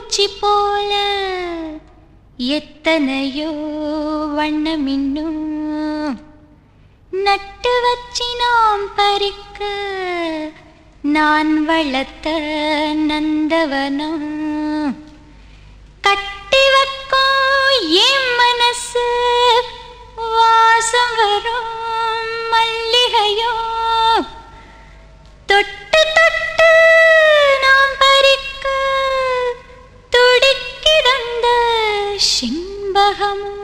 பூச்சி போல எத்தனையோ வண்ணமின்னும் நட்டு வச்சி நாம் பறிக்க நான் வளர்த்த நந்தவனம் கட்டி வைக்கும் என் மனசு வாசம் வரும் மல்லிகையோ தொட்டு தொட்டு நாம் பறிக்க துடிக்கிறந்த சிம்பகமோ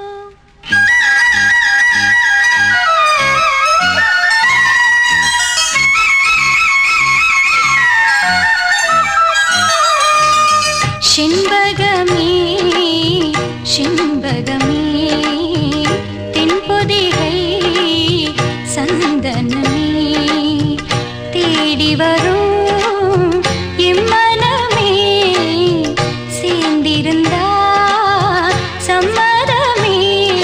செண்பகமே செண்பகமே தென்பொதிகை சந்தனமே தேடி வரும் இம்மனமே சேர்ந்திருந்தா சம்மதமே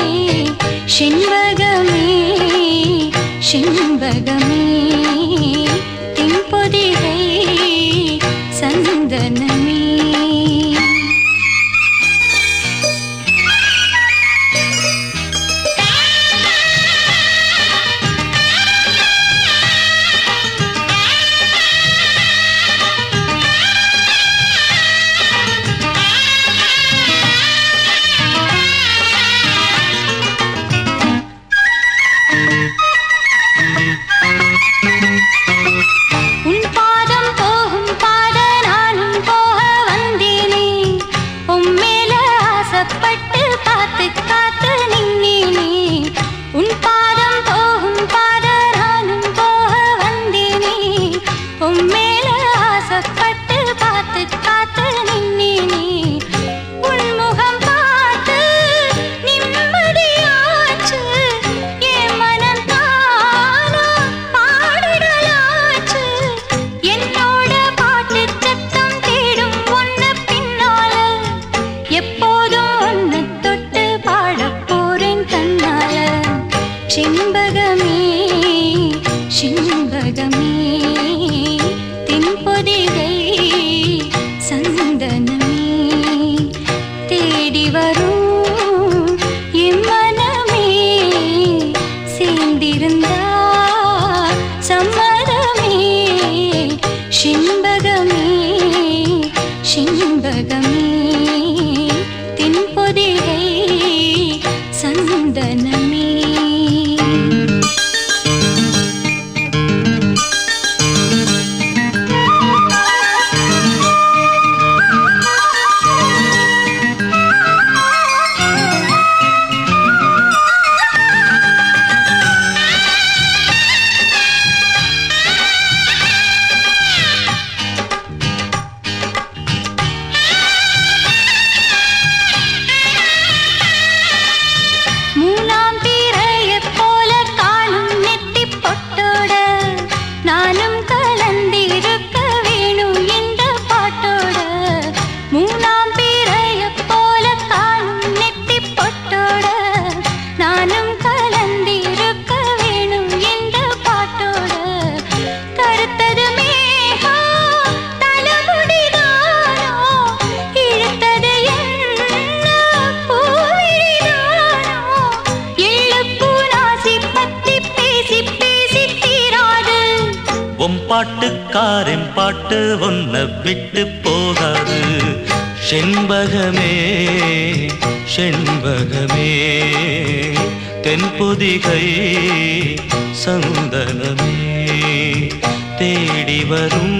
செண்பகமே செண்பகமே தென்பொதிகை சந்தனமே உன் பாதம் போகும் பாத நானும் போக வந்தேனே உன் மேல ஆசைப்பட்டு காத்து காத்து நின்னேனே உன் பாதம் போகும் பாத நானும் போக வந்தேனே உன் மேல ஆசைப்பட்டு காத்து காத்து நின்னேனே உன் முகம் பார்த்து நிம்மதியாச்சு என் மனம் தானா பாடிடலாச்சு என்னோட பாட்டு சத்தம் தேடும் ஒன்று பின்னால எப்போதும் ஒன்று தொட்டு பாடப் போறேன் தன்னால செண்பகமே செண்பகமே தென்பொதிகை சந்தனமே தேடி வரும் என் மனமே சேர்ந்திருந்தா சம்மதமே செண்பகமே செண்பகமே தென்பொதிகை சந்தனமே மூணாம் பிறையைப் போல காலும் நெத்திப் பொட்டோட நானும் கலந்திருக்க வேணும் இந்த பாட்டோட மூணாம் பிறையைப் போல காலும் நெத்திப் பொட்டோட நானும் கலந்திருக்க வேணும் இந்த பாட்டோட கருத்தது மேகம் தலைமுடிதானோ இழுத்தது என்ன பூவிழிதானோ எள்ளுப்பூ நாசி பத்தி பேசி பேசி தீராது உன் பாட்டுக்காரன் பாட்டு ஒன்ன விட்டு போகாது செண்பகமே செண்பகமே தென்பொதிகை சந்தனமே தேடி வரும்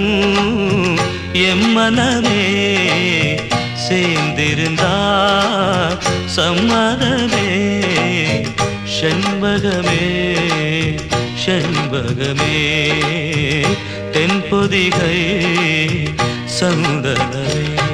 எம்மனமே சேர்ந்திருந்தா சம்மதமே செண்பகமே செண்பகமே தென்பொதிகை சந்தனமே